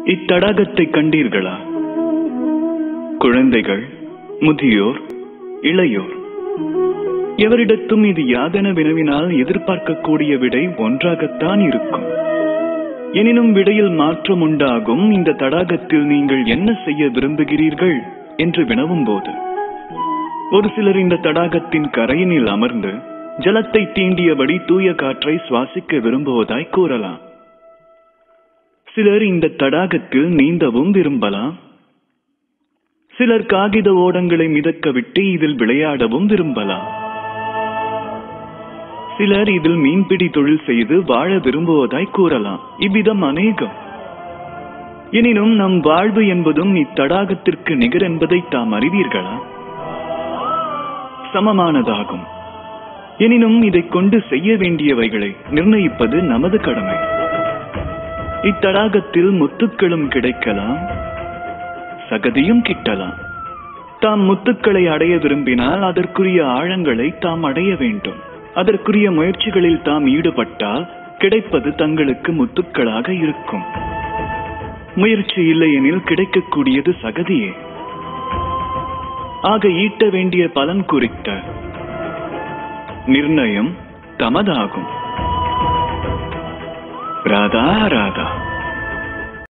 இத்தடாகத்தை கண்டீர்களா குழந்தைகள் முதியோர் இளையோர் எவரிடத்தும் இது யாதென வினவினால் எதிர்பார்க்கக்கூடிய விடை ஒன்றாகத்தான் இருக்கும் எனினும் விடையில் மாற்றம் உண்டாகும் இந்த தடாகத்தில் நீங்கள் என்ன செய்ய விரும்புகிறீர்கள் என்று வினவும் போது ஒரு சிலர் இந்த தடாகத்தின் கரையினில் அமர்ந்து ஜலத்தை தீண்டியபடி தூய காற்றை சுவாசிக்க விரும்புவதாய் கூறலாம் சிலர் இந்த தடாகத்தில் நீந்தவும் விரும்பலாம் சிலர் காகித ஓடங்களை மிதக்க விட்டு இதில் விளையாடவும் விரும்பலாம் சிலர் இதில் மீன்பிடி தொழில் செய்து வாழ விரும்புவதாய் கூறலாம் இவ்விதம் அநேகம் எனினும் நம் வாழ்வு என்பதும் இத்தடாகத்திற்கு நிகர் என்பதை தாம் அறிவீர்களா சமமானதாகும் எனினும் இதைக் கொண்டு செய்ய வேண்டியவைகளை நிர்ணயிப்பது நமது கடமை இத்தடாகத்தில் முத்துக்களும் கிடைக்கலாம் சகதியும் கிட்டலாம் தாம் முத்துக்களை அடைய விரும்பினால் அதற்குரிய ஆழங்களை தாம் அடைய வேண்டும் அதற்குரிய முயற்சிகளில் தாம் ஈடுபட்டால் கிடைப்பது தங்களுக்கு முத்துக்களாக இருக்கும் முயற்சி இல்லையெனில் கிடைக்கக்கூடியது சகதியே ஆக ஈட்ட வேண்டிய பலன் குறித்த நிர்ணயம் தமதாகும் ராதா ராதா